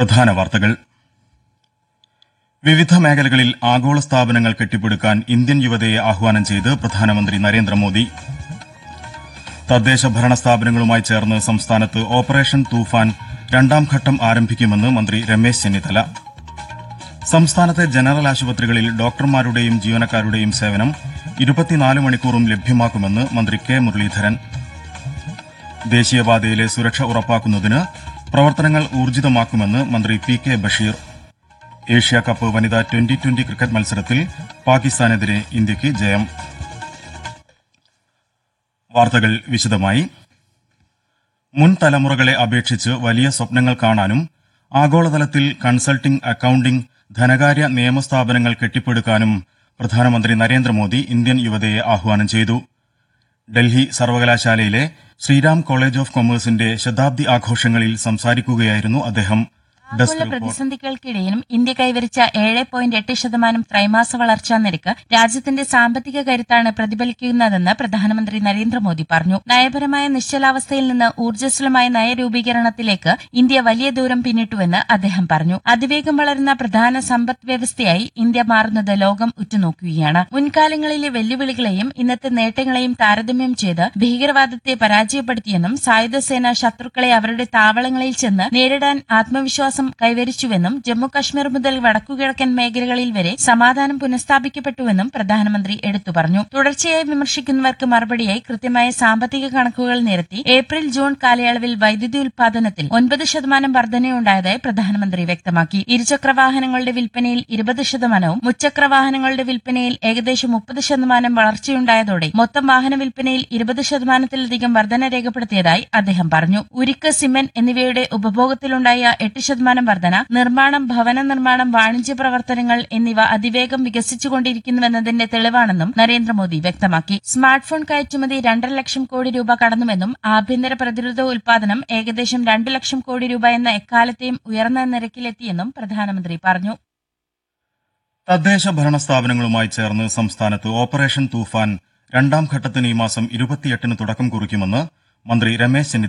പ്രധാന വാർത്തകൾ വിവിധ മേഖലകളിൽ ആഗോള സ്ഥാപനങ്ങൾ കെട്ടിപ്പടുക്കാൻ ഇന്ത്യൻ യുവതയെ ആഹ്വാനം ചെയ്ത് പ്രധാനമന്ത്രി നരേന്ദ്രമോദി തദ്ദേശ ഭരണ സ്ഥാപനങ്ങളുമായി ചേർന്ന് സംസ്ഥാനത്ത് ഓപ്പറേഷൻ തൂഫാൻ രണ്ടാം ഘട്ടം ആരംഭിക്കുമെന്ന് മന്ത്രി രമേശ് ചെന്നിത്തല സംസ്ഥാനത്തെ ജനറൽ ആശുപത്രികളിൽ ഡോക്ടർമാരുടെയും ജീവനക്കാരുടെയും സേവനം ഇരുപത്തിനാല് മണിക്കൂറും ലഭ്യമാക്കുമെന്ന് മന്ത്രി കെ മുരളീധരൻ ദേശീയപാതയിലെ സുരക്ഷ ഉറപ്പാക്കുന്നതിന് പ്രവർത്തനങ്ങൾ ഊർജിതമാക്കുമെന്ന് മന്ത്രി P K Basheer Asia Cup വനിതാ ട്വന്റി ട്വന്റി ക്രിക്കറ്റ് മത്സരത്തിൽ പാകിസ്ഥാനെതിരെ ഇന്ത്യയ്ക്ക് ജയം വാർത്തകൾ വിശദമായി മുൻ തലമുറകളെ അപേക്ഷിച്ച് വലിയ സ്വപ്നങ്ങൾ കാണാനും ആഗോളതലത്തിൽ കൺസൾട്ടിംഗ് അക്കൌണ്ടിംഗ് ധനകാര്യ നിയമസ്ഥാപനങ്ങൾ കെട്ടിപ്പടുക്കാനും പ്രധാനമന്ത്രി നരേന്ദ്രമോദി ഇന്ത്യൻ യുവതയെ ആഹ്വാനം ചെയ്തു ഡൽഹി സർവകലാശാലയിലെ ശ്രീരാം കോളേജ് ഓഫ് കൊമേഴ്സിന്റെ ശതാബ്ദി ആഘോഷങ്ങളിൽ സംസാരിക്കുകയായിരുന്നു അദ്ദേഹം ഡെസ്ക് ആഗോള റിപ്പോർട്ട് പ്രതിസന്ധികൾക്കിടയിലും ഇന്ത്യ കൈവരിച്ച ഏഴ് പോയിന്റ് എട്ട് ശതമാനം ത്രൈമാസ വളർച്ചാ നിരക്ക് രാജ്യത്തിന്റെ സാമ്പത്തിക കരുത്താണ് പ്രതിഫലിക്കുന്നതെന്ന് പ്രധാനമന്ത്രി നരേന്ദ്രമോദി പറഞ്ഞു നയപരമായ നിശ്ചലാവസ്ഥയിൽ നിന്ന് ഊർജ്ജസ്വലമായ നയരൂപീകരണത്തിലേക്ക് ഇന്ത്യ വലിയ ദൂരം പിന്നിട്ടുവെന്ന് അദ്ദേഹം പറഞ്ഞു അതിവേഗം വളരുന്ന പ്രധാന സമ്പദ് വ്യവസ്ഥയായി ഇന്ത്യ മാറുന്നത് ലോകം ഉറ്റുനോക്കുകയാണ് മുൻകാലങ്ങളിലെ വെല്ലുവിളികളെയും ഇന്നത്തെ നേട്ടങ്ങളെയും താരതമ്യം ചെയ്ത് ഭീകരവാദത്തെ പരാജയപ്പെടുത്തിയെന്നും സായുധ സേന ശത്രുക്കളെ അവരുടെ താവളങ്ങളിൽ ചെന്ന് നേരിടാൻ ആത്മവിശ്വാസം കൈവരിച്ചുവെന്നും ജമ്മു കശ്മീർ മുതൽ വടക്കുകിഴക്കൻ മേഖലകളിൽ വരെ സമാധാനം പുനഃസ്ഥാപിക്കപ്പെട്ടുവെന്നും പ്രധാനമന്ത്രി എടുത്തു പറഞ്ഞു തുടർച്ചയായി വിമർശിക്കുന്നവർക്ക് മറുപടിയായി കൃത്യമായ സാമ്പത്തിക കണക്കുകൾ നിരത്തി ഏപ്രിൽ ജൂൺ കാലയളവിൽ വൈദ്യുതി ഉൽപാദനത്തിൽ ഒൻപത് ശതമാനം വർധനയുണ്ടായതായി പ്രധാനമന്ത്രി വ്യക്തമാക്കി ഇരുചക്ര വാഹനങ്ങളുടെ വിൽപ്പനയിൽ ഇരുപത് ശതമാനവും മുച്ചക്ര വാഹനങ്ങളുടെ വിൽപ്പനയിൽ ഏകദേശം മുപ്പത് ശതമാനം വളർച്ചയുണ്ടായതോടെ മൊത്തം വാഹന വിൽപ്പനയിൽ ഇരുപത് ശതമാനത്തിലധികം വർധന രേഖപ്പെടുത്തിയതായി അദ്ദേഹം പറഞ്ഞു ഉരുക്ക് സിമന്റ് എന്നിവയുടെ ഉപഭോഗത്തിലുണ്ടായ എട്ട് ശതമാനം വർധന നിർമ്മാണം ഭവന നിർമ്മാണം വാണിജ്യ പ്രവർത്തനങ്ങൾ എന്നിവ അതിവേഗം വികസിച്ചുകൊണ്ടിരിക്കുന്നുവെന്നതിന്റെ തെളിവാണെന്നും നരേന്ദ്രമോദി വ്യക്തമാക്കി സ്മാർട്ട് ഫോൺ കയറ്റുമതി രണ്ടര ലക്ഷം കോടി രൂപ കടന്നുവെന്നും ആഭ്യന്തര പ്രതിരോധ ഉൽപാദനം ഏകദേശം രണ്ട് ലക്ഷം കോടി രൂപ എന്ന എക്കാലത്തെയും ഉയർന്ന നിരക്കിലെത്തിയെന്നും പ്രധാനമന്ത്രി പറഞ്ഞു തദ്ദേശ ഭരണ സ്ഥാപനങ്ങളുമായി ചേർന്ന് സംസ്ഥാനത്ത് ഓപ്പറേഷൻ തൂഫാൻ രണ്ടാം ഘട്ടത്തിന് ഈ മാസം ഇരുപത്തിയെട്ടിന് തുടക്കം കുറിക്കുമെന്ന് മന്ത്രി രമേശ് ചെന്നിത്തല